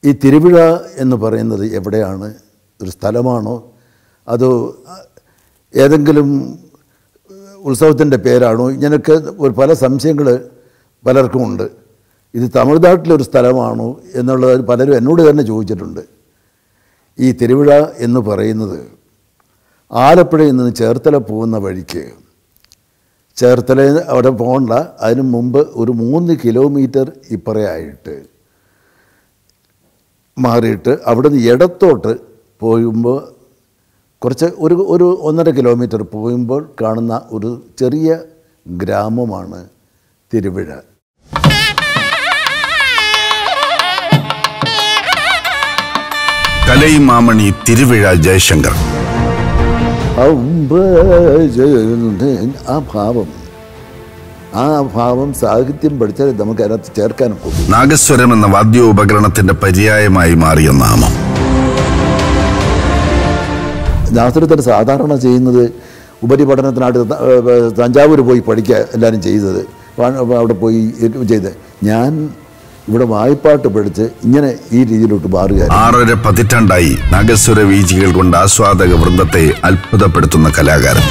ഈ തിരുവിഴ എന്ന് പറയുന്നത് എവിടെയാണ് ഒരു സ്ഥലമാണോ അതോ ഏതെങ്കിലും ഉത്സവത്തിൻ്റെ പേരാണോ ഇങ്ങനെയൊക്കെ ഒരു പല സംശയങ്ങൾ പലർക്കും ഉണ്ട് ഇത് തമിഴ്നാട്ടിലൊരു സ്ഥലമാണോ എന്നുള്ളത് പലരും എന്നോട് തന്നെ ചോദിച്ചിട്ടുണ്ട് ഈ തിരുവിഴ എന്ന് പറയുന്നത് ആലപ്പുഴയിൽ നിന്ന് ചേർത്തല പോകുന്ന വഴിക്ക് ചേർത്തല അവിടെ പോകണ്ട അതിന് മുമ്പ് ഒരു മൂന്ന് കിലോമീറ്റർ ഇപ്പറയായിട്ട് മാറിയിട്ട് അവിടുന്ന് ഇടത്തോട്ട് പോകുമ്പോൾ കുറച്ച് ഒരു ഒരു ഒന്നര കിലോമീറ്റർ പോകുമ്പോൾ കാണുന്ന ഒരു ചെറിയ ഗ്രാമമാണ് തിരുവിഴ കലൈമാമണി തിരുവിഴ ജയശങ്കർ അമ്പ- ആ ഭാവം ആ ഭാവം സാഹിത്യം പഠിച്ചാൽ നമുക്ക് അതിനകത്ത് ചേർക്കാനൊക്കെ നാഗസ്വരം എന്ന വാദ്യോപകരണത്തിന്റെ പര്യായമായി മാറിയ നാമം ശാസ്ത്രത്തിൽ സാധാരണ ചെയ്യുന്നത് ഉപരിപഠനത്തിനായിട്ട് ത- ഏഹ് തഞ്ചാവൂർ പോയി പഠിക്കുക എല്ലാവരും ചെയ്തത് വാ- അവിടെ പോയി ചെയ്ത് ഞാൻ ഇവിടെ വായ്പാട്ട് പഠിച്ച് ഇങ്ങനെ ഈ രീതിയിലോട്ട് മാറുക ആറര പതിറ്റാണ്ടായി നാഗസ്വര വീചികൾ കൊണ്ട് ആസ്വാദക വൃന്ദത്തെ അത്ഭുതപ്പെടുത്തുന്ന കലാകാരൻ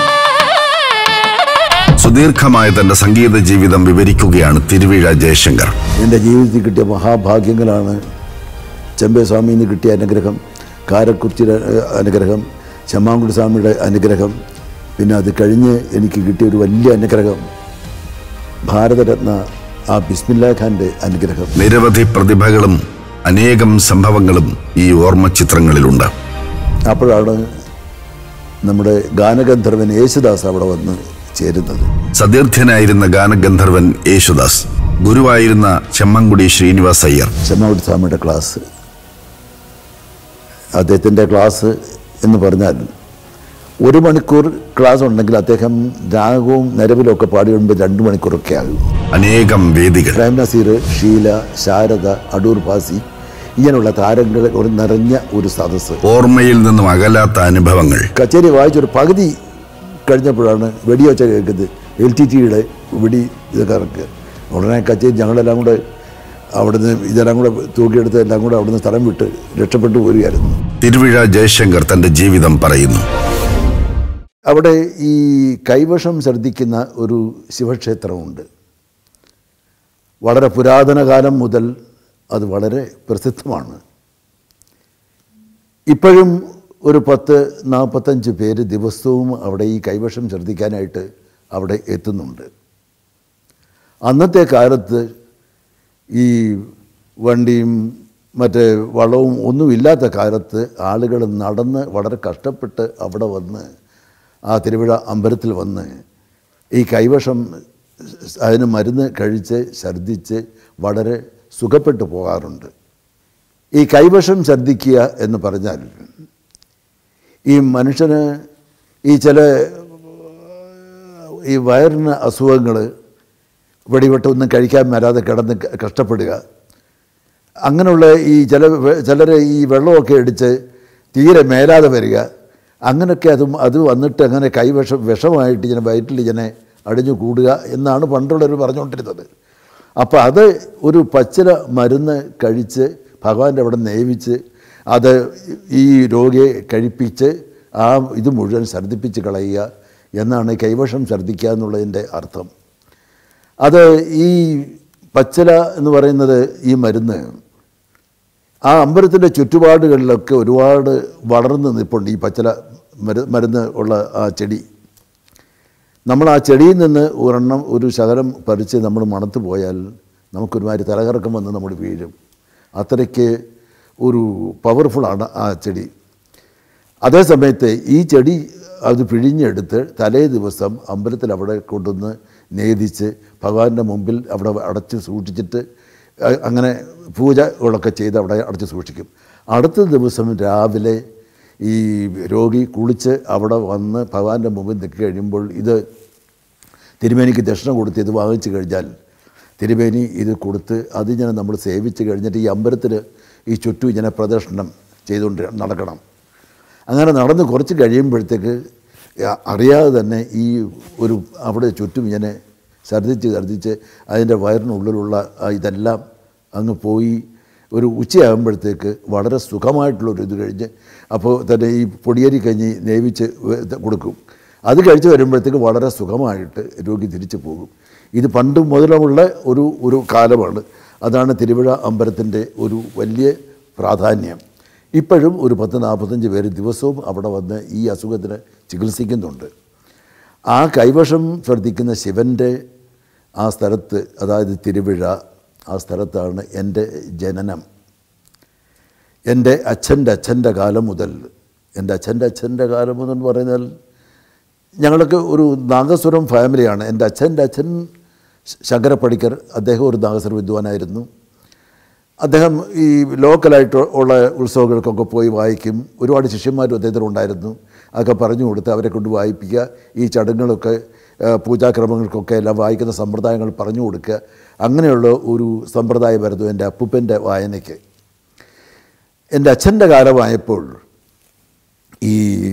സുദീർഘമായ തന്റെ സംഗീത ജീവിതം വിവരിക്കുകയാണ് തിരുവിഴ ജയശങ്കർ എൻ്റെ ജീവിതത്തിൽ കിട്ടിയ മഹാഭാഗ്യങ്ങളാണ് ചെമ്പേ സ്വാമിയിൽ നിന്ന് കിട്ടിയ അനുഗ്രഹം കാരക്കുറിച്ചിയുടെ ഏഹ്, അനുഗ്രഹം ചെമ്മാങ്കുടി സ്വാമിയുടെ അനുഗ്രഹം പിന്നെ അത് കഴിഞ്ഞ് എനിക്ക് കിട്ടിയ ഒരു വലിയ അനുഗ്രഹം ഭാരതരത്ന ആ ബിസ്മില്ലാ ഖാൻ്റെ അനുഗ്രഹം നിരവധി പ്രതിഭകളും അനേകം സംഭവങ്ങളും ഈ ഓർമ്മ ചിത്രങ്ങളിലുണ്ട് അപ്പോഴാണ് നമ്മുടെ ഗാനഗന്ധർവൻ യേശുദാസ് അവിടെ വന്ന് ചേരുന്നത് സതീർത്ഥ്യനായിരുന്ന ഗാനഗന്ധർവൻ യേശുദാസ് ഗുരുവായിരുന്ന ചെമ്മങ്കുടി ശ്രീനിവാസ് അയ്യർ ചെമ്മാകുടി സ്വാമിയുടെ ക്ലാസ് അദ്ദേഹത്തിൻ്റെ ക്ലാസ് എന്ന് പറഞ്ഞാൽ ഒരു മണിക്കൂർ ക്ലാസ് ഉണ്ടെങ്കിൽ അദ്ദേഹം രാഗവും നിലവിലും ഒക്കെ പാടി വരുമ്പോൾ രണ്ട് മണിക്കൂറൊക്കെ ആകും അനേകം വേദികൾ പ്രേം നസീർ ഷീല ശാരദ അടൂർ ഭാസി ഇങ്ങനെയുള്ള താരങ്ങൾ ഒരു നിറഞ്ഞ ഒരു സദസ്സ് ഓർമ്മയിൽ നിന്നും അകലാത്ത അനുഭവങ്ങൾ കച്ചേരി വായിച്ചൊരു പകുതി കഴിഞ്ഞപ്പോഴാണ് വെടിയൊച്ച കേൾക്കുന്നത് എൽ ടി ടിയുടെ വെടി ഇതൊക്കെ ഇറക്കുക ഉടനെ കച്ചേരി ഞങ്ങളെല്ലാം കൂടെ അവിടുന്ന് ഇതെല്ലാം കൂടെ തൂക്കിയെടുത്ത് എല്ലാം കൂടെ അവിടുന്ന് സ്ഥലം വിട്ട് രക്ഷപ്പെട്ടു പോരുകയായിരുന്നു തിരുവിഴ ജയശങ്കർ തന്റെ ജീവിതം പറയുന്നു അവിടെ ഈ കൈവശം ശ്രദ്ധിക്കുന്ന ഒരു ശിവക്ഷേത്രമുണ്ട് വളരെ പുരാതന കാലം മുതൽ അത് വളരെ പ്രസിദ്ധമാണ് ഇപ്പോഴും ഒരു പത്ത് നാൽപ്പത്തഞ്ച് പേര് ദിവസവും അവിടെ ഈ കൈവശം ശ്രദ്ധിക്കാനായിട്ട് അവിടെ എത്തുന്നുണ്ട് അന്നത്തെ കാലത്ത് ഈ വണ്ടിയും മറ്റേ വളവും ഒന്നുമില്ലാത്ത കാലത്ത് ആളുകൾ നടന്ന് വളരെ കഷ്ടപ്പെട്ട് അവിടെ വന്ന് ആ തിരുവിഴ അമ്പലത്തിൽ വന്ന് ഈ കൈവശം അതിന് മരുന്ന് കഴിച്ച് ഛർദ്ദിച്ച് വളരെ സുഖപ്പെട്ടു പോകാറുണ്ട് ഈ കൈവശം ഛർദ്ദിക്കുക എന്ന് പറഞ്ഞാൽ ഈ മനുഷ്യന് ഈ ചില ഈ വയറിന് അസുഖങ്ങൾ വെടിവെട്ടൊന്നും കഴിക്കാൻ വരാതെ കിടന്ന് ക- കഷ്ടപ്പെടുക അങ്ങനെയുള്ള ഈ ചില ചിലർ ഈ വെള്ളമൊക്കെ അടിച്ച് തീരെ മേലാതെ വരിക അങ്ങനെയൊക്കെ അത് അത് വന്നിട്ട് അങ്ങനെ കൈവിഷം വിഷമായിട്ട് ഇങ്ങനെ വയറ്റിൽ ഇങ്ങനെ അടിഞ്ഞു കൂടുക എന്നാണ് പണ്ടുള്ളവർ പറഞ്ഞുകൊണ്ടിരുന്നത് അപ്പോൾ അത് ഒരു പച്ചില മരുന്ന് കഴിച്ച് ഭഗവാന്റെ അവിടെ നേവിച്ച് അത് ഈ രോഗിയെ കഴിപ്പിച്ച് ആ ഇത് മുഴുവൻ ഛർദ്ദിപ്പിച്ച് കളയുക എന്നാണ് കൈവശം ഛർദ്ദിക്കുക എന്നുള്ളതിൻ്റെ അർത്ഥം അത് ഈ പച്ചില എന്ന് പറയുന്നത് ഈ മരുന്ന് ആ അമ്പലത്തിൻ്റെ ചുറ്റുപാടുകളിലൊക്കെ ഒരുപാട് വളർന്ന് നിൽപ്പുണ്ട് ഈ പച്ചില മരു മരുന്ന് ഉള്ള ആ ചെടി നമ്മൾ ആ ചെടിയിൽ നിന്ന് ഒരെണ്ണം ഒരു ശകലം പറിച്ച് നമ്മൾ മണത്ത് പോയാൽ നമുക്കൊരുമാതിരി തലകറക്കം വന്ന് നമ്മൾ വീഴും അത്രയ്ക്ക് ഒരു പവർഫുള്ളാണ് ആ ചെടി അതേ സമയത്ത് ഈ ചെടി അത് പിഴിഞ്ഞെടുത്ത് തലേ ദിവസം അമ്പലത്തിൽ അവിടെ കൊണ്ടുവന്ന് നേദിച്ച് ഭഗവാന്റെ മുമ്പിൽ അവിടെ അടച്ച് സൂക്ഷിച്ചിട്ട് അ- അങ്ങനെ പൂജകളൊക്കെ ചെയ്ത് അവിടെ അടച്ച് സൂക്ഷിക്കും അടുത്ത ദിവസം രാവിലെ ഈ രോഗി കുളിച്ച് അവിടെ വന്ന് ഭഗവാന്റെ മുമ്പിൽ നിൽക്കി കഴിയുമ്പോൾ ഇത് തിരുമേനിക്ക് ദക്ഷിണ കൊടുത്ത് ഇത് വാങ്ങിച്ചു കഴിഞ്ഞാൽ തിരുമേനി ഇത് കൊടുത്ത് അതിങ്ങനെ നമ്മൾ സേവിച്ച് കഴിഞ്ഞിട്ട് ഈ അമ്പലത്തിൽ ഈ ചുറ്റും ഇങ്ങനെ പ്രദക്ഷിണം ചെയ്തുകൊണ്ട് നടക്കണം അങ്ങനെ നടന്ന് കുറച്ച് കഴിയുമ്പോഴത്തേക്ക് അ- അറിയാതെ തന്നെ ഈ ഒരു അവിടെ ചുറ്റും ഇങ്ങനെ ഛർദ്ദിച്ച് ഛർദ്ദിച്ച് അതിൻ്റെ വയറിനുള്ളിലുള്ള ആ ഇതെല്ലാം അങ്ങ് പോയി ഒരു ഉച്ചയാകുമ്പോഴത്തേക്ക് വളരെ സുഖമായിട്ടുള്ളൊരു ഇത് കഴിഞ്ഞ് അപ്പോൾ തന്നെ ഈ പൊടിയരി കഞ്ഞി നേവിച്ച് വെ- കൊടുക്കും അത് കഴിച്ച് വരുമ്പോഴത്തേക്ക് വളരെ സുഖമായിട്ട് രോഗി തിരിച്ചു പോകും ഇത് പണ്ട് മുതലുള്ള ഒരു ഒരു കാലമാണ് അതാണ് തിരുവിഴ അമ്പലത്തിൻ്റെ ഒരു വലിയ പ്രാധാന്യം ഇപ്പോഴും ഒരു പത്ത് നാൽപ്പത്തഞ്ച് പേര് ദിവസവും അവിടെ വന്ന് ഈ അസുഖത്തിന് ചികിത്സിക്കുന്നുണ്ട് ആ കൈവശം ശ്രദ്ധിക്കുന്ന ശിവൻ്റെ ആ സ്ഥലത്ത് അതായത് തിരുവിഴ ആ സ്ഥലത്താണ് എൻ്റെ ജനനം എൻ്റെ അച്ഛൻ്റെ അച്ഛൻ്റെ കാലം മുതൽ എൻ്റെ അച്ഛൻ്റെ അച്ഛൻ്റെ കാലം മുതൽ എന്ന് പറഞ്ഞാൽ ഞങ്ങളൊക്കെ ഒരു നാഗസ്വരം ഫാമിലിയാണ് എൻ്റെ അച്ഛൻ്റെ അച്ഛൻ ശങ്കര പണിക്കർ അദ്ദേഹം ഒരു നാഗസ്വര വിദ്വാനായിരുന്നു അദ്ദേഹം ഈ ലോക്കലായിട്ട് ഉള്ള ഉത്സവങ്ങൾക്കൊക്കെ പോയി വായിക്കും ഒരുപാട് ശിഷ്യന്മാരും അദ്ദേഹത്തിനുണ്ടായിരുന്നു അതൊക്കെ പറഞ്ഞു കൊടുത്ത് അവരെ കൊണ്ട് വായിപ്പിക്കുക ഈ ചടങ്ങുകളൊക്കെ ആ, പൂജാക്രമങ്ങൾക്കൊക്കെ എല്ലാം വായിക്കുന്ന സമ്പ്രദായങ്ങൾ പറഞ്ഞു കൊടുക്കുക അങ്ങനെയുള്ള ഒരു സമ്പ്രദായമായിരുന്നു എൻ്റെ അപ്പൂപ്പൻ്റെ വായനയ്ക്ക് എൻ്റെ അച്ഛൻ്റെ കാലമായപ്പോൾ ഈ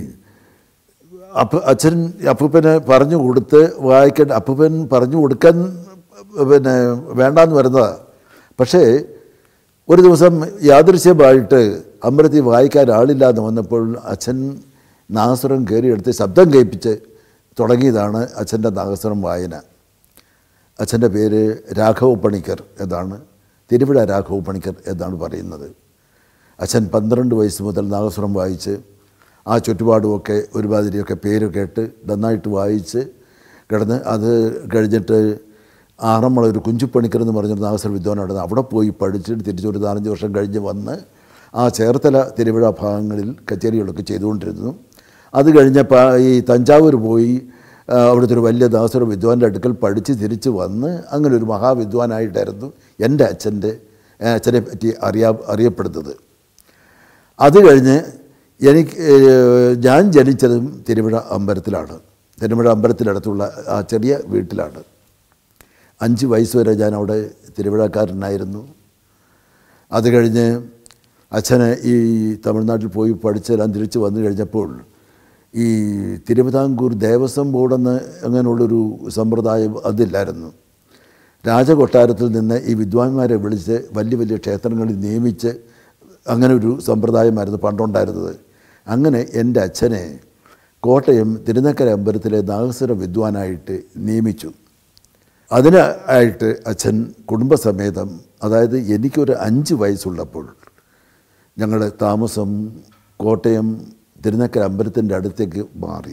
അപ്പ അച്ഛൻ അപ്പൂപ്പന് പറഞ്ഞു കൊടുത്ത് വായിക്കേണ്ട അപ്പൂപ്പൻ പറഞ്ഞു കൊടുക്കാൻ പിന്നെ വേണ്ടാന്ന് വരുന്നതാണ് പക്ഷേ ഒരു ദിവസം യാദൃശ്യമായിട്ട് അമ്പലത്തിൽ വായിക്കാൻ ആളില്ലാന്ന് വന്നപ്പോൾ അച്ഛൻ നാഗസ്വരം കയറിയെടുത്ത് ശബ്ദം കേൾപ്പിച്ച് തുടങ്ങിയതാണ് അച്ഛൻ്റെ നാഗസ്വരം വായന അച്ഛൻ്റെ പേര് രാഘവ പണിക്കർ എന്നാണ് തിരുവിഴ രാഘവ പണിക്കർ എന്നാണ് പറയുന്നത് അച്ഛൻ പന്ത്രണ്ട് വയസ്സ് മുതൽ നാഗസ്വരം വായിച്ച് ആ ചുറ്റുപാടുമൊക്കെ ഒരുമാതിരിയൊക്കെ പേര് കേട്ട് നന്നായിട്ട് വായിച്ച് കിടന്ന് അത് കഴിഞ്ഞിട്ട് ആറന്മുള ഒരു കുഞ്ചുപണിക്കർ എന്ന് പറഞ്ഞൊരു നാഗസ്വര വിദ്വാനായിരുന്നു അവിടെ പോയി പഠിച്ചിട്ട് തിരിച്ച് ഒരു നാലഞ്ച് വർഷം കഴിഞ്ഞ് വന്ന് ആ ചേർത്തല തിരുവിഴ ഭാഗങ്ങളിൽ കച്ചേരികളൊക്കെ ചെയ്തുകൊണ്ടിരുന്നു അത് കഴിഞ്ഞപ്പോൾ ഈ തഞ്ചാവൂർ പോയി ആ, അവിടുത്തെ ഒരു വലിയ ദാസര വിദ്വാൻ്റെ അടുക്കൽ പഠിച്ച് തിരിച്ച് വന്ന് അങ്ങനെ ഒരു മഹാവിദ്വാനായിട്ടായിരുന്നു എൻ്റെ അച്ഛൻ്റെ ആ, അച്ഛനെ പറ്റി അറിയാ അറിയപ്പെടുന്നത് അത് കഴിഞ്ഞ് എനിക്ക് ഏഹ്, ഞാൻ ജനിച്ചതും തിരുവിഴ അമ്പലത്തിലാണ് തിരുവിഴ അമ്പലത്തിനടുത്തുള്ള ആ ചെറിയ വീട്ടിലാണ് അഞ്ച് വയസ്സ് വരെ ഞാൻ അവിടെ തിരുവിഴക്കാരനായിരുന്നു അത് കഴിഞ്ഞ് അച്ഛന് ഈ തമിഴ്നാട്ടിൽ പോയി പഠിച്ചെല്ലാം തിരിച്ച് വന്നു കഴിഞ്ഞപ്പോൾ ഈ തിരുവിതാംകൂർ ദേവസ്വം ബോർഡെന്ന് അങ്ങനെയുള്ളൊരു സമ്പ്രദായം അതില്ലായിരുന്നു രാജകൊട്ടാരത്തിൽ നിന്ന് ഈ വിദ്വാൻമാരെ വിളിച്ച് വലിയ വലിയ ക്ഷേത്രങ്ങളിൽ നിയമിച്ച് അങ്ങനെ ഒരു സമ്പ്രദായമായിരുന്നു പണ്ടുണ്ടായിരുന്നത് അങ്ങനെ എൻ്റെ അച്ഛനെ കോട്ടയം തിരുനക്കര അമ്പലത്തിലെ നാഗസ്വര വിദ്വാനായിട്ട് നിയമിച്ചു അതിനായിട്ട് അച്ഛൻ കുടുംബസമേതം അതായത് എനിക്കൊരു അഞ്ച് വയസ്സുള്ളപ്പോൾ ഞങ്ങൾ താമസം കോട്ടയം തിരുനക്കര അമ്പലത്തിൻ്റെ അടുത്തേക്ക് മാറി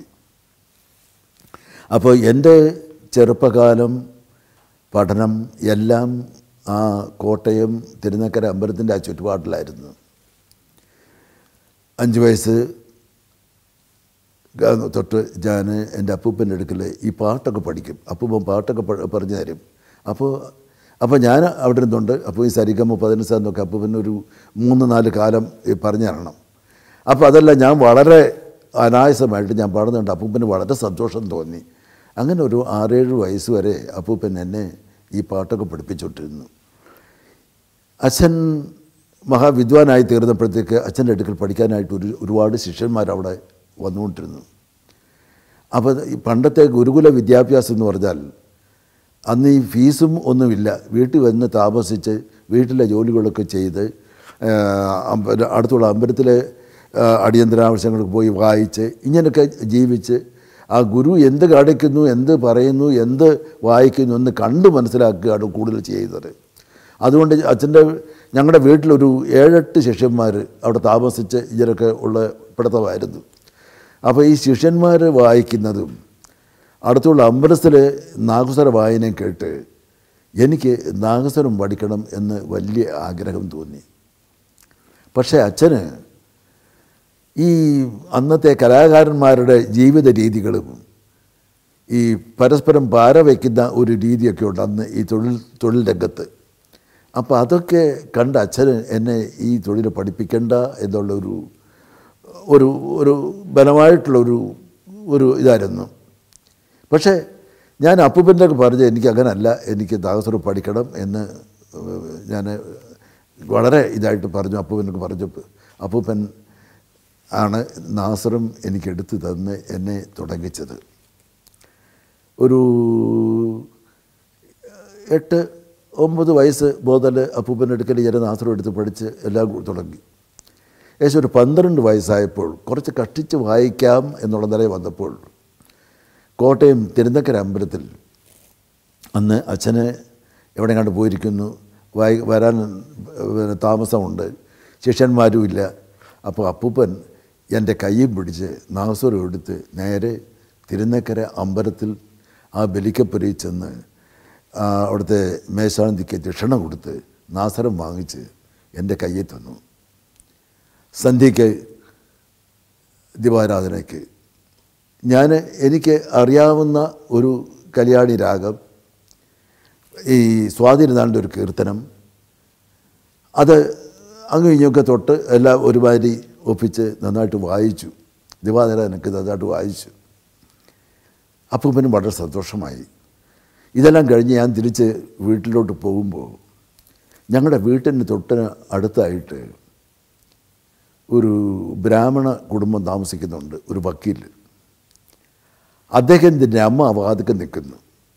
അപ്പോൾ എൻ്റെ ചെറുപ്പകാലം പഠനം എല്ലാം ആ കോട്ടയം തിരുനക്കര അമ്പലത്തിൻ്റെ ആ ചുറ്റുപാടിലായിരുന്നു അഞ്ച് വയസ്സ് ഗ- തൊട്ട് ഞാൻ എൻ്റെ അപ്പൂപ്പൻ്റെ അടുക്കൽ ഈ പാട്ടൊക്കെ പഠിക്കും അപ്പൂപ്പൻ പാട്ടൊക്കെ പ- പറഞ്ഞു തരും അപ്പോൾ അപ്പോൾ ഞാൻ അവിടെ ഇരുന്നുണ്ട് അപ്പോൾ ഈ സരിഗമ പതിനഞ്ച് എന്നൊക്കെ അപ്പൂപ്പൻ ഒരു മൂന്ന് നാല് കാലം ഈ പറഞ്ഞു തരണം അപ്പോൾ അതെല്ലാം ഞാൻ വളരെ അനായാസമായിട്ട് ഞാൻ പാടുന്നുണ്ട് അപ്പൂപ്പന് വളരെ സന്തോഷം തോന്നി അങ്ങനെ ഒരു ആറേഴ് വയസ്സ് വരെ അപ്പൂപ്പൻ എന്നെ ഈ പാട്ടൊക്കെ പഠിപ്പിച്ചുകൊണ്ടിരുന്നു അച്ഛൻ മഹാവിദ്വാനായി തീർന്നപ്പോഴത്തേക്ക് അച്ഛൻ്റെ അടുക്കൽ പഠിക്കാനായിട്ട് ഒരു ഒരുപാട് ശിഷ്യന്മാർ അവിടെ വന്നുകൊണ്ടിരുന്നു അപ്പോൾ ഈ പണ്ടത്തെ ഗുരുകുല വിദ്യാഭ്യാസം എന്ന് പറഞ്ഞാൽ അന്ന് ഈ ഫീസും ഒന്നുമില്ല വീട്ടിൽ വന്ന് താമസിച്ച് വീട്ടിലെ ജോലികളൊക്കെ ചെയ്ത് ആ, അമ്പ- അടുത്തുള്ള അമ്പലത്തിലെ ആ, അടിയന്തരാവശ്യങ്ങൾക്ക് പോയി വായിച്ച് ഇങ്ങനെയൊക്കെ ജീവിച്ച് ആ ഗുരു എന്ത് കാണിക്കുന്നു എന്ത് പറയുന്നു എന്ത് വായിക്കുന്നു എന്ന് കണ്ട് മനസ്സിലാക്കുകയാണ് കൂടുതൽ ചെയ്യുന്നത് അതുകൊണ്ട് അച്ഛൻ്റെ ഞങ്ങളുടെ വീട്ടിലൊരു ഏഴെട്ട് ശിഷ്യന്മാർ അവിടെ താമസിച്ച് ഇതിനൊക്കെ ഉള്ള പിടുത്തമായിരുന്നു അപ്പോൾ ഈ ശിഷ്യന്മാർ വായിക്കുന്നതും അടുത്തുള്ള അമ്പലത്തിൽ നാഗസ്വര വായനയും കേട്ട് എനിക്ക് നാഗസ്വരം പഠിക്കണം എന്ന് വലിയ ആഗ്രഹം തോന്നി പക്ഷേ അച്ഛന് ഈ അന്നത്തെ കലാകാരന്മാരുടെ ജീവിത രീതികളും ഈ പരസ്പരം പാര വയ്ക്കുന്ന ഒരു രീതിയൊക്കെ ഉണ്ട് അന്ന് ഈ തൊഴിൽ തൊഴിൽ രംഗത്ത് അപ്പോൾ അതൊക്കെ കണ്ട അച്ഛന് എന്നെ ഈ തൊഴിൽ പഠിപ്പിക്കേണ്ട എന്നുള്ള ഒരു ഒരു ഒരു ബലമായിട്ടുള്ളൊരു ഒരു ഇതായിരുന്നു പക്ഷേ ഞാൻ അപ്പൂപ്പൻ്റെ ഒക്കെ പറഞ്ഞ് എനിക്ക് അങ്ങനല്ല എനിക്ക് ദാസർ പഠിക്കണം എന്ന് ഞാൻ വളരെ ഇതായിട്ട് പറഞ്ഞു അപ്പൂപ്പനൊക്കെ പറഞ്ഞപ്പോൾ അപ്പൂപ്പൻ ആണ് നാസറും എനിക്ക് എടുത്തു തന്ന് എന്നെ തുടങ്ങിച്ചത് ഒരു എട്ട് ഒമ്പത് വയസ്സ് മുതൽ അപ്പൂപ്പൻ്റെ അടുക്കൽ ജനനാഥരം എടുത്ത് പഠിച്ച് എല്ലാം കൂ- തുടങ്ങി ഏകദേശം ഒരു പന്ത്രണ്ട് വയസ്സായപ്പോൾ കുറച്ച് കഷ്ടിച്ച് വായിക്കാം എന്നുള്ള നിലയിൽ വന്നപ്പോൾ കോട്ടയം തിരുനക്കര അമ്പലത്തിൽ അന്ന് അച്ഛന് എവിടെ കണ്ട് പോയിരിക്കുന്നു വായി വരാൻ പിന്നെ താമസമുണ്ട് ശിഷ്യന്മാരും ഇല്ല അപ്പോൾ അപ്പൂപ്പൻ എൻ്റെ കയ്യും പിടിച്ച് നാസൂരം എടുത്ത് നേരെ തിരുനക്കര അമ്പലത്തിൽ ആ ബലിക്കപ്പുരയിൽ ചെന്ന് ആ അവിടുത്തെ മേശാന്തിക്ക് ദക്ഷിണ കൊടുത്ത് നാസരം വാങ്ങിച്ച് എൻ്റെ കയ്യിൽ തന്നു സന്ധ്യയ്ക്ക് ദിവാരാധനയ്ക്ക് ഞാൻ എനിക്ക് അറിയാവുന്ന ഒരു കല്യാണി രാഗം ഈ സ്വാതിരുന്നാളിൻ്റെ ഒരു കീർത്തനം അത് അങ്ങ് ഇങ്ങൊക്കെ തൊട്ട് എല്ലാം ഒരുമാതിരി ഒപ്പിച്ച് നന്നായിട്ട് വായിച്ചു ദിവാതിരാധനയ്ക്ക് നന്നായിട്ട് വായിച്ചു അപ്പൂപ്പനും വളരെ സന്തോഷമായി ഇതെല്ലാം കഴിഞ്ഞ് ഞാൻ തിരിച്ച് വീട്ടിലോട്ട് പോകുമ്പോൾ ഞങ്ങളുടെ വീട്ടിന് തൊട്ടിന് അടുത്തായിട്ട് ഒരു ബ്രാഹ്മണ കുടുംബം താമസിക്കുന്നുണ്ട് ഒരു വക്കീൽ അദ്ദേഹത്തിൻ്റെ അമ്മ ആ വാതിക്ക് നിൽക്കുന്നു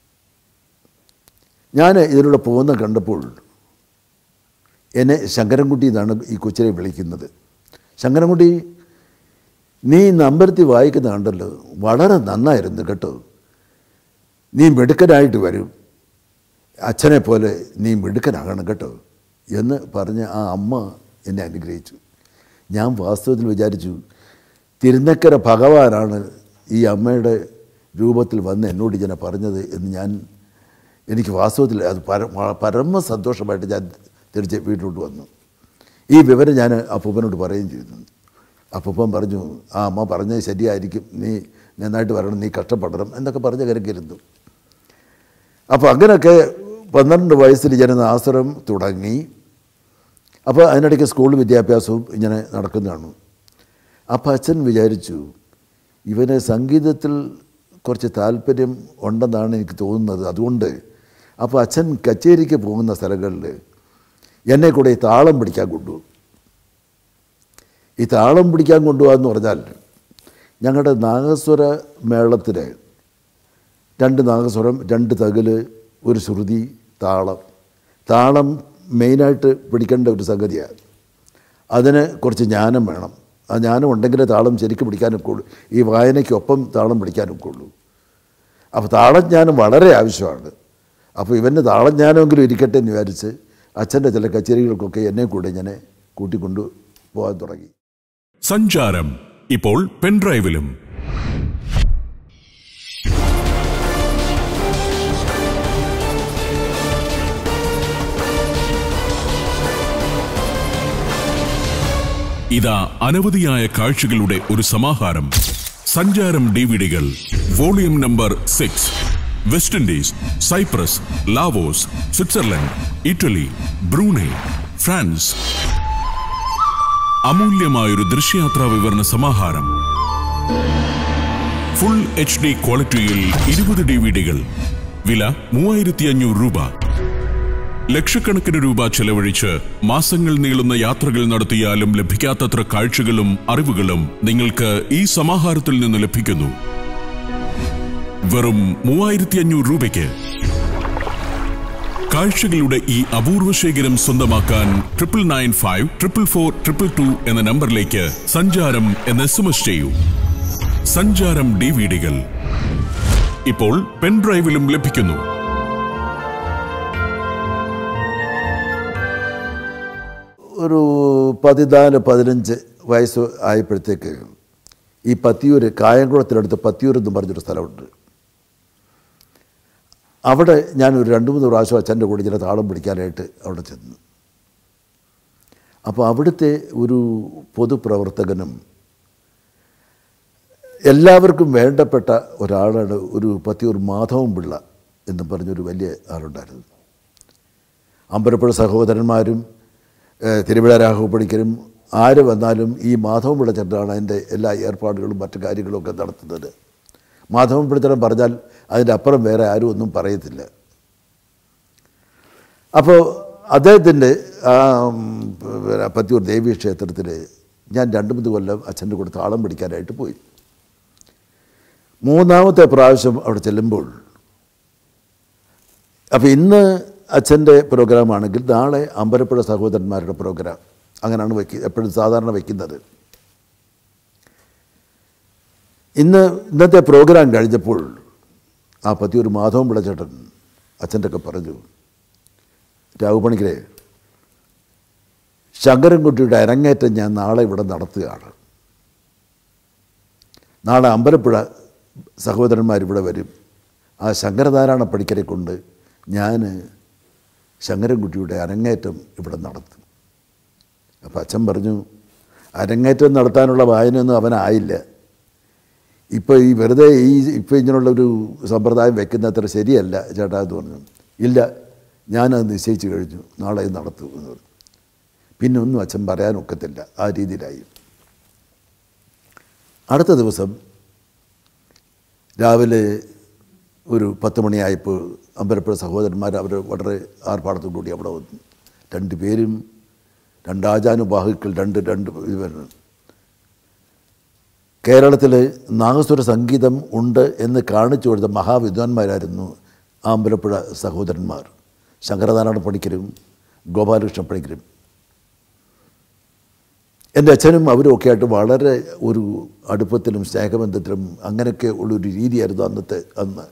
ഞാൻ ഇതിലൂടെ പോകുന്ന കണ്ടപ്പോൾ എന്നെ ശങ്കരൻകുട്ടി എന്നാണ് ഈ കൊച്ചിനെ വിളിക്കുന്നത് ശങ്കരൻകുട്ടി നീ ഇന്ന് അമ്പലത്തിൽ വായിക്കുന്ന കണ്ടല്ലോ വളരെ നന്നായിരുന്നു കേട്ടോ നീ മിടുക്കനായിട്ട് വരും അച്ഛനെ പോലെ നീ മിടുക്കനാകണം കേട്ടോ എന്ന് പറഞ്ഞ് ആ അമ്മ എന്നെ അനുഗ്രഹിച്ചു ഞാൻ വാസ്തവത്തിൽ വിചാരിച്ചു തിരുനക്കര ഭഗവാനാണ് ഈ അമ്മയുടെ രൂപത്തിൽ വന്ന് എന്നോട് ഇങ്ങനെ പറഞ്ഞത് എന്ന് ഞാൻ എനിക്ക് വാസ്തവത്തിൽ അത് പര പരമ സന്തോഷമായിട്ട് ഞാൻ തിരിച്ച് വീട്ടിലോട്ട് വന്നു ഈ വിവരം ഞാൻ അപ്പൂപ്പനോട് പറയുകയും ചെയ്തു അപ്പൂപ്പൻ പറഞ്ഞു ആ അമ്മ പറഞ്ഞത് ശരിയായിരിക്കും നീ നന്നായിട്ട് വരണം നീ കഷ്ടപ്പെടണം എന്നൊക്കെ പറഞ്ഞ് കരക്കിരുന്നു അപ്പോൾ അങ്ങനെയൊക്കെ പന്ത്രണ്ട് വയസ്സിൽ ജന ആശ്രമം തുടങ്ങി അപ്പോൾ അതിനിടയ്ക്ക് സ്കൂൾ വിദ്യാഭ്യാസവും ഇങ്ങനെ നടക്കുന്നതാണ് അപ്പോൾ അച്ഛൻ വിചാരിച്ചു ഇവന് സംഗീതത്തിൽ കുറച്ച് താല്പര്യം ഉണ്ടെന്നാണ് എനിക്ക് തോന്നുന്നത് അതുകൊണ്ട് അപ്പോൾ അച്ഛൻ കച്ചേരിക്ക് പോകുന്ന സ്ഥലങ്ങളിൽ എന്നെ കൂടെ ഈ താളം പിടിക്കാൻ കൊണ്ടുപോകും ഈ താളം പിടിക്കാൻ കൊണ്ടുപോകാന്ന് പറഞ്ഞാൽ ഞങ്ങളുടെ നാഗസ്വര മേളത്തിന് രണ്ട് നാഗസ്വരം രണ്ട് തകില് ഒരു ശ്രുതി താളം താളം മെയിനായിട്ട് പിടിക്കേണ്ട ഒരു സംഗതിയാണ് അതിന് കുറച്ച് ജ്ഞാനം വേണം ആ ജ്ഞാനം ഉണ്ടെങ്കിലേ താളം ശരിക്കും പിടിക്കാനൊക്കെ ഉള്ളൂ ഈ വായനയ്ക്കൊപ്പം താളം പിടിക്കാനൊക്കെ ഉള്ളൂ അപ്പോൾ താളജ്ഞാനം വളരെ ആവശ്യമാണ് അപ്പോൾ ഇവൻ്റെ താളജ്ഞാനമെങ്കിലും ഇരിക്കട്ടെ എന്ന് വിചാരിച്ച് അച്ഛൻ്റെ ചില കച്ചേരികൾക്കൊക്കെ എന്നെ കൂടെ ഇങ്ങനെ കൂട്ടിക്കൊണ്ടു പോകാൻ തുടങ്ങി സഞ്ചാരം ഇപ്പോൾ പെൻഡ്രൈവിലും ഇതാ അനവധിയായ കാഴ്ചകളുടെ ഒരു സമാഹാരം സഞ്ചാരം ഡിവിഡികൾ volume number six West Indies Cyprus Laos Switzerland Italy Brunei France അമൂല്യമായൊരു ദൃശ്യയാത്രാ വിവരണ സമാഹാരം ഫുൾ എച്ച് ഡി ക്വാളിറ്റിയിൽ ഇരുപത് ഡി വി ഡികൾ വില മൂവായിരത്തി അഞ്ഞൂറ് രൂപ ലക്ഷക്കണക്കിന് രൂപ ചെലവഴിച്ച് മാസങ്ങൾ നീളുന്ന യാത്രകൾ നടത്തിയാലും ലഭിക്കാത്തത്ര കാഴ്ചകളും അറിവുകളും നിങ്ങൾക്ക് ഈ സമാഹാരത്തിൽ നിന്ന് ലഭിക്കുന്നു വെറും മൂവായിരത്തി അഞ്ഞൂറ് രൂപയ്ക്ക് കാഴ്ചകളുടെ ഈ അപൂർവ ശേഖരം സ്വന്തമാക്കാൻ triple nine five triple four triple two എന്ന നമ്പറിലേക്ക് സഞ്ചാരം എന്ന് എസ് എം എസ് ചെയ്യൂ സഞ്ചാരം ഡി വി ഡികൾ ഇപ്പോൾ പെൻഡ്രൈവിലും ലഭിക്കുന്നു ഒരു പതിനാല് പതിനഞ്ച് വയസ്സ് ആയപ്പോഴത്തേക്ക് ഈ പത്തിയൂർ കായംകുളത്തിനടുത്ത് പത്തിയൂർ എന്ന് പറഞ്ഞൊരു സ്ഥലമുണ്ട് അവിടെ ഞാൻ ഒരു രണ്ട് മൂന്ന് പ്രാവശ്യം അച്ഛൻ്റെ കൂടെ ചില താളം പിടിക്കാനായിട്ട് അവിടെ ചെന്നു അപ്പോൾ അവിടുത്തെ ഒരു പൊതുപ്രവർത്തകനും എല്ലാവർക്കും വേണ്ടപ്പെട്ട ഒരാളാണ് ഒരു പത്തിയൂർ മാധവൻ പിള്ള എന്ന് പറഞ്ഞൊരു വലിയ ആളുണ്ടായിരുന്നു അമ്പലപ്പുഴ സഹോദരന്മാരും ഏഹ്, തിരുവിഴ രാഘവപ്പണിക്കരും ആര് വന്നാലും ഈ മാധവൻ പിള്ള ചേട്ടനാണ് അതിൻ്റെ എല്ലാ ഏർപ്പാടുകളും മറ്റു കാര്യങ്ങളും ഒക്കെ നടത്തുന്നത് മാധവൻ പിള്ളച്ചേട്ടൻ പറഞ്ഞാൽ അതിൻ്റെ അപ്പുറം വേറെ ആരും ഒന്നും പറയത്തില്ല അപ്പോൾ അദ്ദേഹത്തിൻ്റെ ആ ഉം, പിന്നെ പത്തിയൂർ ദേവീ ക്ഷേത്രത്തിൽ ഞാൻ രണ്ട് മൂന്ന് കൊല്ലം അച്ഛൻ്റെ കൂടെ താളം പിടിക്കാനായിട്ട് പോയി മൂന്നാമത്തെ പ്രാവശ്യം അവിടെ ചെല്ലുമ്പോൾ അപ്പോൾ ഇന്ന് അച്ഛൻ്റെ പ്രോഗ്രാം ആണെങ്കിൽ നാളെ അമ്പലപ്പുഴ സഹോദരന്മാരുടെ പ്രോഗ്രാം അങ്ങനെയാണ് വയ്ക്കുക എപ്പോഴും സാധാരണ വയ്ക്കുന്നത് ഇന്ന് ഇന്നത്തെ പ്രോഗ്രാം കഴിഞ്ഞപ്പോൾ ആ പത്തിയൊരു മാധവൻ പിള്ളച്ചേട്ടൻ അച്ഛൻ്റെ ഒക്കെ പറഞ്ഞു രാഘുപണിക്കരെ ശങ്കരൻകുട്ടിയുടെ അരങ്ങേറ്റം ഞാൻ നാളെ ഇവിടെ നടത്തുകയാണ് നാളെ അമ്പലപ്പുഴ സഹോദരന്മാർ ഇവിടെ വരും ആ ശങ്കരനാരായണ പണിക്കരെ കൊണ്ട് ഞാൻ ശങ്കരൻകുട്ടിയുടെ അരങ്ങേറ്റം ഇവിടെ നടത്തും അപ്പം അച്ഛൻ പറഞ്ഞു അരങ്ങേറ്റം നടത്താനുള്ള വായനയൊന്നും അവനായില്ല ഇപ്പോൾ ഈ വെറുതെ ഈ ഇപ്പോൾ ഇങ്ങനെയുള്ള ഒരു സമ്പ്രദായം വെക്കുന്ന അത്ര ശരിയല്ല ചേട്ടാ എന്ന് പറഞ്ഞു ഇല്ല ഞാനത് നിശ്ചയിച്ച് കഴിഞ്ഞു നാളെ ഇത് നടത്തും എന്ന് പറഞ്ഞു പിന്നെ ഒന്നും അച്ഛൻ പറയാനൊക്കത്തില്ല ആ രീതിയിലായി അടുത്ത ദിവസം രാവിലെ ഒരു പത്ത് മണിയായപ്പോൾ അമ്പലപ്പുഴ സഹോദരന്മാർ അവർ വളരെ ആർഭാടത്തോടു കൂടി അവിടെ വന്നു രണ്ട് പേരും രണ്ടാചാനുബാഹുക്കൾ രണ്ട് രണ്ട് ഇത് വരുന്നു കേരളത്തിൽ നാഗസ്വര സംഗീതം ഉണ്ട് എന്ന് കാണിച്ചു കൊടുത്ത മഹാവിദ്വാൻമാരായിരുന്നു ആ അമ്പലപ്പുഴ സഹോദരന്മാർ ശങ്കരനാരായണ പണിക്കരും ഗോപാലകൃഷ്ണ പണിക്കരും എൻ്റെ അച്ഛനും അവരും ഒക്കെ ആയിട്ട് വളരെ ഒരു അടുപ്പത്തിലും സ്നേഹബന്ധത്തിലും അങ്ങനെയൊക്കെ ഉള്ളൊരു രീതിയായിരുന്നു അന്നത്തെ അന്ന്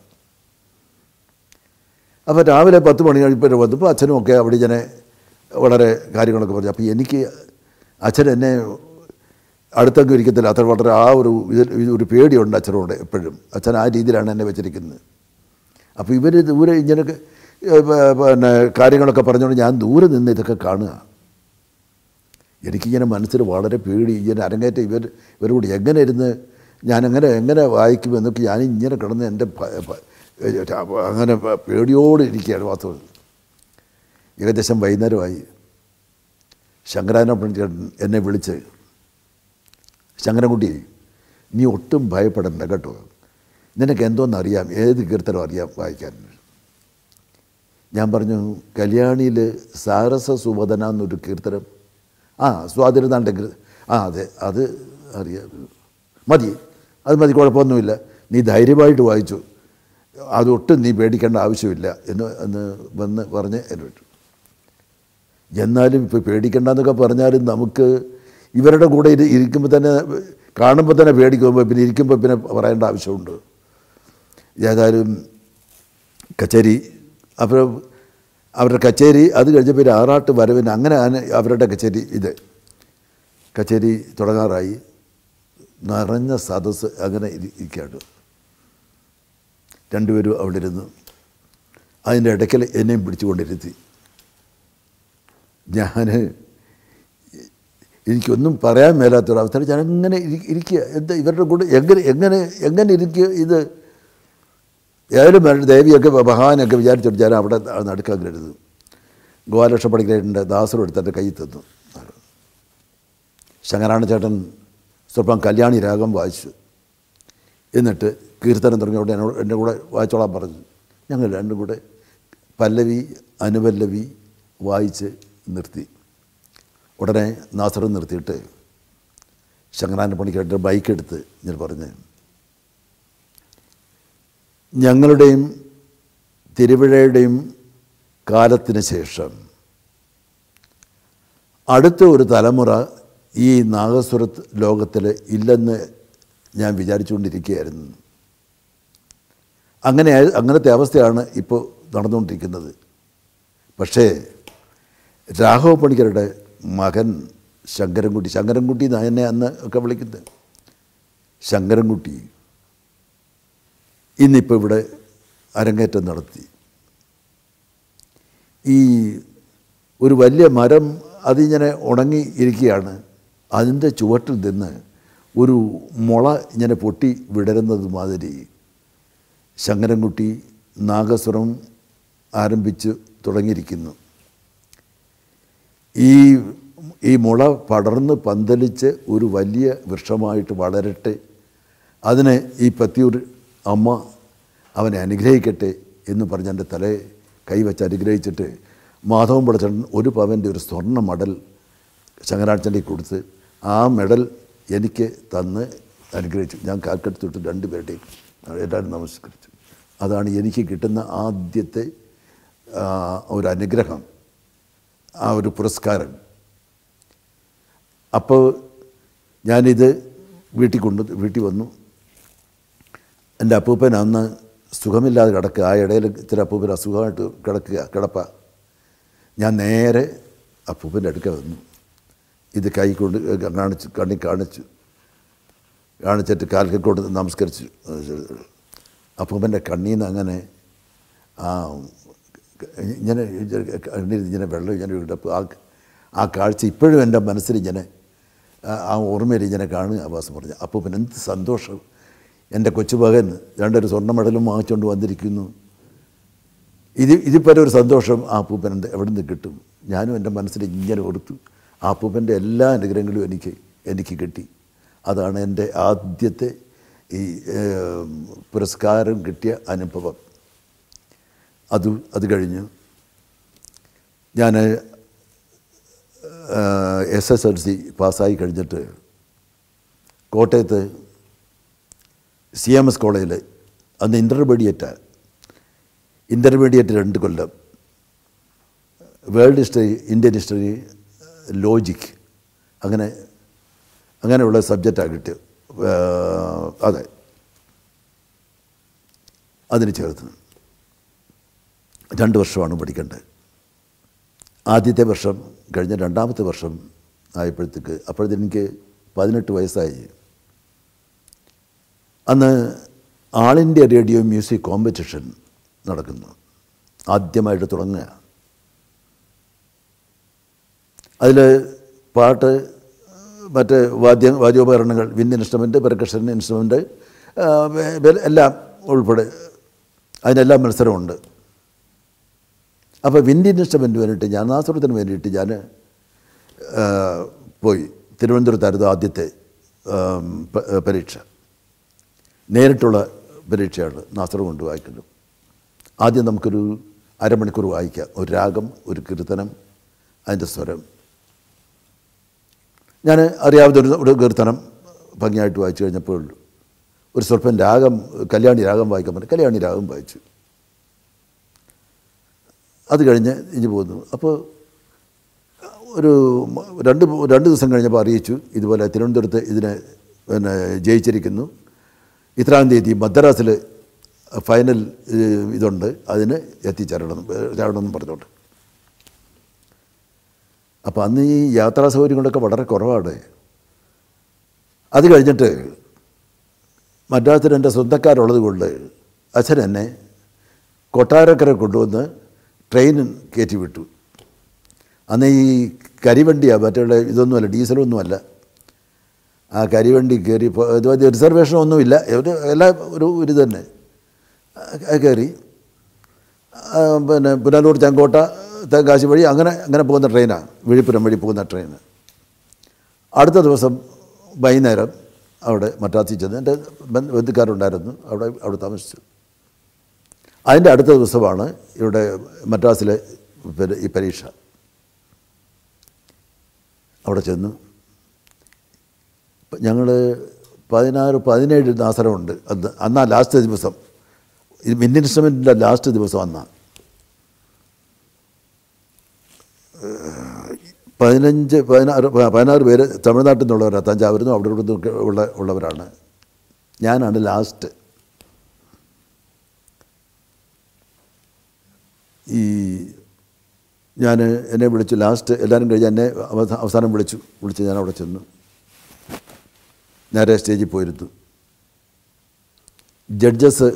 അപ്പോൾ രാവിലെ പത്ത് മണി കഴിപ്പോൾ വന്നപ്പോൾ അച്ഛനും ഒക്കെ അവിടെ ഇങ്ങനെ വളരെ കാര്യങ്ങളൊക്കെ പറഞ്ഞു അപ്പോൾ എനിക്ക് അച്ഛൻ എന്നെ അടുത്തൊക്കെ ഇരിക്കത്തില്ല അത്ര വളരെ ആ ഒരു ഇതിൽ ഒരു പേടിയുണ്ട് അച്ഛനോട് എപ്പോഴും അച്ഛൻ ആ രീതിയിലാണ് എന്നെ വെച്ചിരിക്കുന്നത് അപ്പോൾ ഇവർ ദൂരെ ഇങ്ങനെയൊക്കെ ഏ, പ- പിന്നെ കാര്യങ്ങളൊക്കെ പറഞ്ഞുകൊണ്ട് ഞാൻ ദൂരെ നിന്ന് ഇതൊക്കെ കാണുക എനിക്കിങ്ങനെ മനസ്സിൽ വളരെ പേടി ഇങ്ങനെ അരങ്ങേറ്റം ഇവർ ഇവരോട് എങ്ങനെ ഇരുന്ന് ഞാൻ എങ്ങനെ എങ്ങനെ വായിക്കുമെന്നൊക്കെ ഞാൻ ഇങ്ങനെ കിടന്ന് എൻ്റെ പ- പ- അങ്ങനെ പ- പേടിയോട് ഇരിക്കുകയാണ് വാസ്തവം ഏകദേശം വൈകുന്നേരമായി ശങ്കരാന പണിച്ചേട്ടൻ എന്നെ വിളിച്ച് ശങ്കരൻകുട്ടി നീ ഒട്ടും ഭയപ്പെടണ്ട കേട്ടോ നിനക്ക് എന്തോന്നറിയാം ഏത് കീർത്തനം അറിയാം വായിക്കാൻ ഞാൻ പറഞ്ഞു കല്യാണിയിൽ സാരസ സുവദന എന്നൊരു കീർത്തനം ആ സ്വാതിരുന്നാണ്ട് ആ അതെ അത് അറിയാം മതി അത് മതി കുഴപ്പമൊന്നുമില്ല നീ ധൈര്യമായിട്ട് വായിച്ചു അതൊട്ടും നീ പേടിക്കേണ്ട ആവശ്യമില്ല എന്ന് എന്ന് വന്ന് പറഞ്ഞ് എന്നെ വിട്ടു എന്നാലും ഇപ്പോൾ പേടിക്കണ്ടെന്നൊക്കെ പറഞ്ഞാലും നമുക്ക് ഇവരുടെ കൂടെ ഇരി ഇരിക്കുമ്പോൾ തന്നെ കാണുമ്പോൾ തന്നെ പേടിക്കുമ്പോൾ പിന്നെ ഇരിക്കുമ്പോൾ പിന്നെ പറയേണ്ട ആവശ്യമുണ്ട് ഏതായാലും കച്ചേരി അവർ അവരുടെ കച്ചേരി അത് കഴിഞ്ഞ പിന്നെ ആറാട്ട് വരവിന് അങ്ങനെ ആണ് അവരുടെ കച്ചേരി ഇത് കച്ചേരി തുടങ്ങാറായി നിറഞ്ഞ സദസ്സ് അങ്ങനെ ഇരി- ഇരിക്കുകയാണ് രണ്ടുപേരും അവിടെ ഇരുന്നു അതിൻ്റെ ഇടയ്ക്കൽ എന്നെയും പിടിച്ചുകൊണ്ടിരുത്തി ഞാൻ എനിക്കൊന്നും പറയാൻ മേലാത്തൊരവസ്ഥ ഞാൻ എങ്ങനെ ഇരിക്കുക എന്താ ഇവരുടെ കൂടെ എങ്ങനെ എങ്ങനെ എങ്ങനെ ഇരിക്കുക ഇത് ഏതായാലും വേണ്ട ദേവിയൊക്കെ ഭഗവാനൊക്കെ വിചാരിച്ചിട്ട് ഞാൻ അവിടെ നടുക്കാൻ കരുത് ഗോപാലകൃഷ്ണ പണിക്കരേൻ്റെ ദാസറും എടുത്ത് എൻ്റെ കയ്യിൽ തന്നു ശങ്കരാണ ചേട്ടൻ സ്വല്പം കല്യാണി രാഗം വായിച്ചു എന്നിട്ട് കീർത്തനം തുടങ്ങിയോടെ എന്നോട് എൻ്റെ കൂടെ വായിച്ചോളാൻ പറഞ്ഞു ഞങ്ങൾ രണ്ടും കൂടെ പല്ലവി അനുപല്ലവി വായിച്ച് നിർത്തി ഉടനെ നാസറും നിർത്തിയിട്ട് ശങ്കരാന പണിക്കായിട്ട് ബൈക്ക് എടുത്ത് ഞാൻ പറഞ്ഞ് ഞങ്ങളുടെയും തിരുവിഴയുടെയും കാലത്തിന് ശേഷം അടുത്ത ഒരു തലമുറ ഈ നാഗസ്വര ലോകത്തിൽ ഇല്ലെന്ന് ഞാൻ വിചാരിച്ചുകൊണ്ടിരിക്കുകയായിരുന്നു അങ്ങനെ അങ്ങനത്തെ അവസ്ഥയാണ് ഇപ്പോൾ നടന്നുകൊണ്ടിരിക്കുന്നത് പക്ഷേ രാഘവ പണിക്കരുടെ മകൻ ശങ്കരൻകുട്ടി ശങ്കരൻകുട്ടി എന്നാണ് എന്നെ അന്ന് ഒക്കെ വിളിക്കുന്നത് ശങ്കരൻകുട്ടി ഇന്നിപ്പോൾ ഇവിടെ അരങ്ങേറ്റം നടത്തി ഈ ഒരു വലിയ മരം അതിങ്ങനെ ഉണങ്ങി ഇരിക്കുകയാണ് അതിൻ്റെ ചുവട്ടിൽ നിന്ന് ഒരു മുള ഇങ്ങനെ പൊട്ടി വിടരുന്നത് മാതിരി ശങ്കരൻകുട്ടി നാഗസ്വരം ആരംഭിച്ചു തുടങ്ങിയിരിക്കുന്നു ഈ ഈ മുള പടർന്ന് പന്തലിച്ച് ഒരു വലിയ വൃക്ഷമായിട്ട് വളരട്ടെ അതിനെ ഈ പത്തിയൂർ അമ്മ അവനെ അനുഗ്രഹിക്കട്ടെ എന്ന് പറഞ്ഞ് എൻ്റെ തലയെ കൈവച്ച് അനുഗ്രഹിച്ചിട്ട് മാധവൻ പടച്ചൻ ഒരു പവൻ്റെ ഒരു സ്വർണ്ണ മടൽ ശങ്കരാച്ചൻ്റെ കൊടുത്ത് ആ മെഡൽ എനിക്ക് തന്ന് അനുഗ്രഹിച്ചു ഞാൻ കാക്കെടുത്തിട്ട് രണ്ടുപേരുടെയും എല്ലാവരും നമസ്കരിച്ചു അതാണ് എനിക്ക് കിട്ടുന്ന ആദ്യത്തെ ആ, ഒരു അനുഗ്രഹം ആ ഒരു പുരസ്കാരം അപ്പോൾ ഞാനിത് വീട്ടിൽ കൊണ്ട് വീട്ടിൽ വന്നു എൻ്റെ അപ്പൂപ്പൻ അന്ന് സുഖമില്ലാതെ കിടക്കുക ആ ഇടയിൽ ഇത്തിരി അപ്പൂപ്പൻ അസുഖമായിട്ട് കിടക്കുക കിടപ്പ ഞാൻ നേരെ അപ്പൂപ്പൻ്റെ അടുക്ക വന്നു ഇത് കൈ കൊണ്ട് കാണിച്ചു കണ്ണി കാണിച്ചു കാണിച്ചിട്ട് കാൽക്കെ കൊണ്ട് നമസ്കരിച്ചു അപ്പൂപ്പൻ്റെ കണ്ണീന്ന് നിന്ന് അങ്ങനെ ആ ഇങ്ങനെ കണ്ണീർ ഇങ്ങനെ വെള്ളം ഇങ്ങനെ വീട്ടപ്പോൾ ആ ആ കാഴ്ച ഇപ്പോഴും എൻ്റെ മനസ്സിൽ ഇങ്ങനെ ആ- ആ ഓർമ്മയിൽ ഇങ്ങനെ കാണുക ആവാസം പറഞ്ഞു അപ്പൂപ്പൻ എന്ത് സന്തോഷം എൻ്റെ കൊച്ചുമകൻ രണ്ടൊരു സ്വർണ്ണ മെഡലും വാങ്ങിച്ചുകൊണ്ട് വന്നിരിക്കുന്നു ഇത് ഇതിപ്പോൾ ഒരു സന്തോഷം ആ അപ്പൂപ്പൻ എന്ത് എവിടെ നിന്ന് കിട്ടും ഞാനും എൻ്റെ മനസ്സിൽ ഇങ്ങനെ കൊടുത്തു ആ അപ്പൂപ്പൻ്റെ എല്ലാ അനുഗ്രഹങ്ങളും എനിക്ക് എനിക്ക് കിട്ടി അതാണ് എൻ്റെ ആദ്യത്തെ ഈ ഏം, പുരസ്കാരം കിട്ടിയ അനുഭവം അത് അത് കഴിഞ്ഞു ഞാൻ എസ് എസ് എൽ സി പാസ്സായി കഴിഞ്ഞിട്ട് കോട്ടയത്ത് സി എം എസ് കോളേജിൽ അന്ന് ഇൻ്റർമീഡിയറ്റാണ് ഇൻ്റർമീഡിയറ്റ് രണ്ട് കൊല്ലം world history Indian history logic അങ്ങനെ അങ്ങനെയുള്ള സബ്ജക്റ്റാണ് കിട്ടിയത് ഏർ, അതെ അതിന് ചേർത്ത് രണ്ട് വർഷമാണ് പഠിക്കേണ്ടത് ആദ്യത്തെ വർഷം കഴിഞ്ഞ രണ്ടാമത്തെ വർഷം ആയപ്പോഴത്തേക്ക് അപ്പോഴത്തേക്ക് പതിനെട്ട് വയസ്സായി അന്ന് All India Radio music competition നടക്കുന്നു ആദ്യമായിട്ട് തുടങ്ങുക അതിൽ പാട്ട് മറ്റ് വാദ്യ വാദ്യോപകരണങ്ങൾ വിൻഡ് ഇൻസ്ട്രുമെൻറ്റ് പെർക്കഷൻ ഇൻസ്ട്രുമെൻറ്റ് എല്ലാം ഉൾപ്പെടെ അതിനെല്ലാം മത്സരമുണ്ട് അപ്പോൾ വിൻഡ് ഇൻസ്ട്രുമെൻറ്റ് വേണ്ടിയിട്ട് ഞാൻ നാസുരത്തിന് വേണ്ടിയിട്ട് ഞാൻ ആ, പോയി തിരുവനന്തപുരത്തായിരുന്നു ആദ്യത്തെ ആം, പ- പരീക്ഷ നേരിട്ടുള്ള പരീക്ഷയാണ് നാസർ കൊണ്ട് വായിക്കുന്നത് ആദ്യം നമുക്കൊരു അരമണിക്കൂർ വായിക്കാം ഒരു രാഗം ഒരു കീർത്തനം അതിൻ്റെ സ്വരം ഞാൻ അറിയാവുന്ന ഒരു ഒരു കീർത്തനം ഭംഗിയായിട്ട് വായിച്ചു കഴിഞ്ഞപ്പോൾ ഒരു സ്വല്പം രാഗം കല്യാണി രാഗം വായിക്കാൻ പറഞ്ഞു കല്യാണി രാഗം വായിച്ചു അത് കഴിഞ്ഞ് ഇനി പോകുന്നു അപ്പോൾ ഒരു മ- രണ്ട് മൂ- രണ്ട് ദിവസം കഴിഞ്ഞപ്പോൾ അറിയിച്ചു ഇതുപോലെ തിരുവനന്തപുരത്ത് ഇതിനെ പിന്നെ ജയിച്ചിരിക്കുന്നു ഇത്രാം തീയതി മദ്രാസിൽ ഫൈനൽ ഏഹ്, ഇതുണ്ട് അതിന് എത്തിച്ചേരണം ചേരണമെന്ന് പറഞ്ഞോണ്ട് അപ്പോൾ അന്ന് ഈ യാത്രാ സൗകര്യങ്ങളൊക്കെ വളരെ കുറവാണ് അത് കഴിഞ്ഞിട്ട് മദ്രാസിൽ എൻ്റെ സ്വന്തക്കാരുള്ളത് കൊണ്ട് അച്ഛൻ എന്നെ കൊട്ടാരക്കര കൊണ്ടുവന്ന് ട്രെയിൻ കയറ്റി വിട്ടു അന്ന് ഈ കരിവണ്ടിയാണ് മറ്റുള്ള ഇതൊന്നുമല്ല ഡീസലൊന്നുമല്ല ആ കരിവണ്ടി കയറി ഇപ്പോൾ ഇതുമാതിരി റിസർവേഷൻ ഒന്നുമില്ല ഒരു എല്ലാ ഒരു ഒരു തന്നെ ആ, കയറി ആ, പിന്നെ പുനലൂർ ചെങ്കോട്ട തെങ്കാശി വഴി അങ്ങനെ അങ്ങനെ പോകുന്ന ട്രെയിനാണ് വിഴിപ്പുരം വഴി പോകുന്ന ട്രെയിൻ അടുത്ത ദിവസം വൈകുന്നേരം അവിടെ മദ്രാസിൽ ചെന്ന് എൻ്റെ ബന്ധ- ബന്ധുക്കാരുണ്ടായിരുന്നു അവിടെ അവിടെ താമസിച്ചു അതിൻ്റെ അടുത്ത ദിവസമാണ് ഇവിടെ മദ്രാസിലെ പിന്നെ ഈ പരീക്ഷ അവിടെ ചെന്നു ഞങ്ങൾ പതിനാറ് പതിനേഴ് നാസരമുണ്ട് അന്ന് അന്നാ ലാസ്റ്റ് ദിവസം ഇത് മിൻ ഇൻസ്ട്രുമെൻറ്റിൻ്റെ ലാസ്റ്റ് ദിവസം അന്നാ പതിനഞ്ച് പതിനാറ് പതിനാറ് പേര് തമിഴ്നാട്ടിൽ നിന്നുള്ളവരാണ് തഞ്ചാവൂരിൽ നിന്നും അവിടെ ഇവിടെ നിന്നൊക്കെ ഉള്ള ഉള്ളവരാണ് ഞാനാണ് ലാസ്റ്റ് ഈ ഞാൻ എന്നെ വിളിച്ചു ലാസ്റ്റ് എല്ലാവരും കഴിഞ്ഞ് എന്നെ അവസാ- അവസാനം വിളിച്ചു വിളിച്ച് ഞാൻ അവിടെ ചെന്നു നേരെ സ്റ്റേജിൽ പോയിരുന്നു ജഡ്ജസ്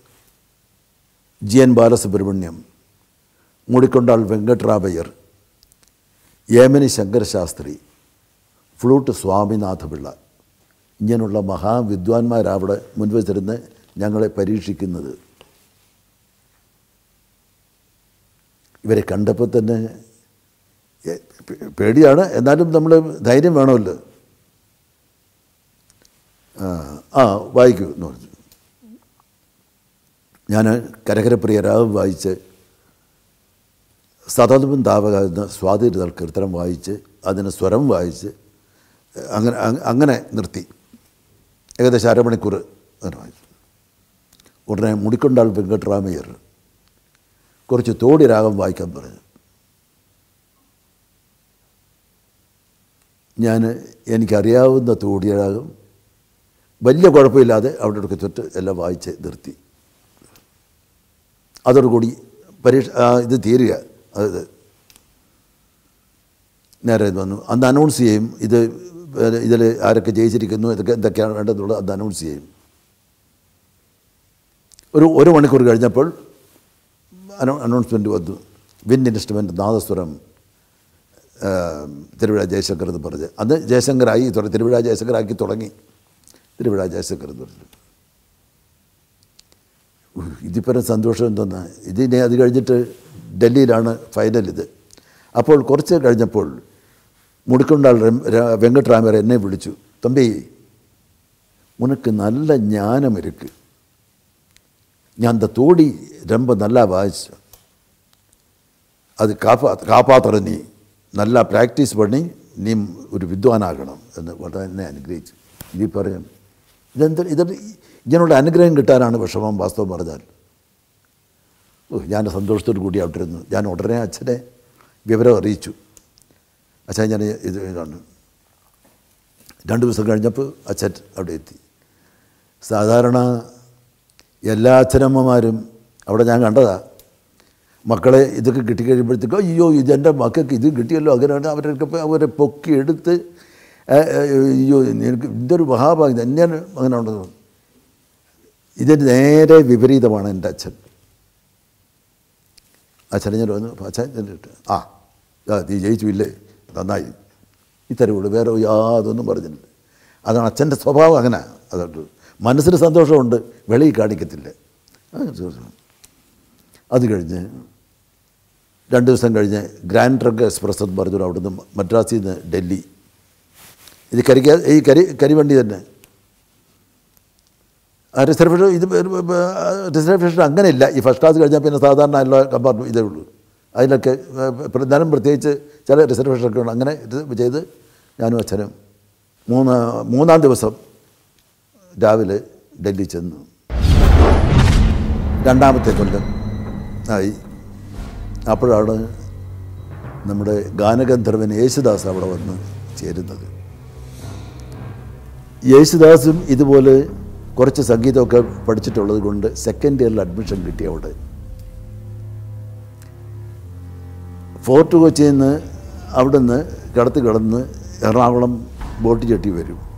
ജി എൻ ബാലസുബ്രഹ്മണ്യം മൂടിക്കൊണ്ടാൾ വെങ്കട്രാമയ്യർ യേമനി ശങ്കരശാസ്ത്രി ഫ്ലൂട്ട് സ്വാമിനാഥ പിള്ള ഇങ്ങനെയുള്ള മഹാവിദ്വാൻമാരവിടെ മുൻവച്ചിരുന്ന് ഞങ്ങളെ പരീക്ഷിക്കുന്നത് ഇവരെ കണ്ടപ്പോൾ തന്നെ എ, പേ- പേടിയാണ് എന്നാലും നമ്മൾ ധൈര്യം വേണമല്ലോ ആ, ആ വായിക്കൂ എന്ന് പറഞ്ഞു ഞാൻ കരകരപ്രിയ രാഗം വായിച്ച് സതതവും താവക എന്ന സ്വാതിരുതൽ കീർത്തനം വായിച്ച് അതിന് സ്വരം വായിച്ച് അങ്ങനെ അ- അങ്ങനെ നിർത്തി ഏകദേശം അരമണിക്കൂർ അങ്ങനെ വായിച്ചു ഉടനെ മുടിക്കൊണ്ടാൾ വെങ്കട്രാമയ്യർ കുറച്ച് തോടി രാഗം വായിക്കാൻ പറഞ്ഞു ഞാൻ എനിക്കറിയാവുന്ന തോടി രാഗം വലിയ കുഴപ്പമില്ലാതെ അവിടെ ഒക്കെ തൊട്ട് എല്ലാം വായിച്ച് നിർത്തി അതോടുകൂടി പരീക്ഷ ആ, ഇത് തീരുക അത് നേരെ ഇത് വന്നു അന്ന് അനൗൺസ് ചെയ്യും ഇത് ഇതിൽ ആരൊക്കെ ജയിച്ചിരിക്കുന്നു ഇതൊക്കെ എന്തൊക്കെയാണ് വേണ്ടതെന്നുള്ളത് അന്ന് അനൗൺസ് ചെയ്യും ഒരു ഒരു മണിക്കൂർ കഴിഞ്ഞപ്പോൾ അനൗൺസ്മെൻറ്റ് വന്നു വിൻ ഇൻസ്ട്രുമെൻ്റ് നാദസ്വരം ആ, തിരുവിഴ ജയശങ്കർ എന്ന് പറഞ്ഞ് അന്ന് ജയശങ്കറായി തുടങ്ങി തിരുവിഴ ജയശങ്കറാക്കി തുടങ്ങി തിരുവിഴ ജയശങ്കർ എന്ന് പറഞ്ഞു ഉഹ്, ഇതിപ്പരം സന്തോഷം എന്തെന്നാ ഇതിനെ അത് കഴിഞ്ഞിട്ട് ഡൽഹിയിലാണ് ഫൈനൽ ഇത് അപ്പോൾ കുറച്ച് കഴിഞ്ഞപ്പോൾ മുടുക്കുണ്ടാൾ വെങ്കട്രാമർ എന്നെ വിളിച്ചു തമ്പി ഉനക്ക് നല്ല ஞானம் இருக்கு ഞാൻ அந்த തോടി ரொம்ப நல்லா വായിച്ചു അത് കാപ്പാ കാപ്പാത്തറ നീ നല്ല പ്രാക്ടീസ് പണി നീ ഒരു വിദ്വാനാകണം എന്ന് വളരെ എന്നെ അനുഗ്രഹിച്ചു ഇതിൽ പറയാം ഇതെന്ത് ഇത് ഇങ്ങനെയുള്ള അനുഗ്രഹം കിട്ടാനാണ് വിഷമം വാസ്തവം പറഞ്ഞാൽ ഓ ഞാൻ സന്തോഷത്തോടു കൂടി അവിടെ ഇരുന്നു ഞാൻ ഉടനെ അച്ഛനെ വിവരം അറിയിച്ചു അച്ഛൻ ഞാൻ ഇത് ഇതാണ് രണ്ട് ദിവസം കഴിഞ്ഞപ്പോൾ അച്ഛൻ അവിടെ എത്തി സാധാരണ എല്ലാ അച്ഛനമ്മമാരും അവിടെ ഞാൻ കണ്ടതാ മക്കളെ ഇതൊക്കെ കിട്ടിക്കഴിയുമ്പോഴത്തേക്കും അയ്യോ ഇതെൻ്റെ മക്കൾക്ക് ഇത് കിട്ടിയല്ലോ അങ്ങനെയാണ് അവരൊക്കെ ഇപ്പം അവരെ പൊക്കി എടുത്ത് ഏ, ഏ, അയ്യോ നിനക്ക് ഇതൊരു മഹാഭാഗ്യം തന്നെയാണ് അങ്ങനെ ഉള്ളത് ഇതിന് നേരെ വിപരീതമാണ് എൻ്റെ അച്ഛൻ അച്ഛനെ ഞാൻ വന്നു അപ്പോൾ അച്ഛൻ എന്നിട്ട് ആ ആ, നീ ജയിച്ചു ഇല്ലേ നന്നായി ഇത്തരവുള്ളൂ വേറെ യാതൊന്നും പറഞ്ഞില്ല അതാണ് അച്ഛൻ്റെ സ്വഭാവം അങ്ങനെ അതുകൊണ്ട് മനസ്സിന് സന്തോഷമുണ്ട് വെളിയിൽ കാണിക്കത്തില്ല ആ, സന്തോഷം. അത് കഴിഞ്ഞ് രണ്ട് ദിവസം കഴിഞ്ഞ് ഗ്രാൻഡ് ട്രക്ക് എക്സ്പ്രസ് എന്ന് പറഞ്ഞു അവിടുന്ന് മദ്രാസിൽ നിന്ന് ഡൽഹി ഇത് കരിക്ക ഈ കരി കരിവണ്ടി തന്നെ ആ റിസർവേഷൻ ഇത് റിസർവേഷൻ അങ്ങനെയില്ല ഈ ഫസ്റ്റ് ക്ലാസ് കഴിഞ്ഞാൽ പിന്നെ സാധാരണ എല്ലാ കമ്പാർട്ട്മെൻറ്റ് ഇതേ ഉള്ളൂ അതിലൊക്കെ പ്രധാനം പ്രത്യേകിച്ച് ചില റിസർവേഷനൊക്കെ ഉണ്ട് അങ്ങനെ ഇത് ചെയ്ത് ഞാനും അച്ഛനും മൂന്ന് മൂന്നാം ദിവസം രാവിലെ ഡൽഹി ചെന്നു രണ്ടാമത്തെ കൊല്ലം ആയി അപ്പോഴാണ് നമ്മുടെ ഗാനഗന്ധർവൻ യേശുദാസ് അവിടെ വന്ന് ചേരുന്നത് യേശുദാസും ഇതുപോലെ കുറച്ച് സംഗീതമൊക്കെ പഠിച്ചിട്ടുള്ളത് കൊണ്ട് സെക്കൻഡ് ഇയറിൽ അഡ്മിഷൻ കിട്ടി അവിടെ ഫോർട്ട് കൊച്ചിയിൽ നിന്ന് അവിടുന്ന് കടത്ത് കിടന്ന് എറണാകുളം ബോട്ട് ചെട്ടി വരും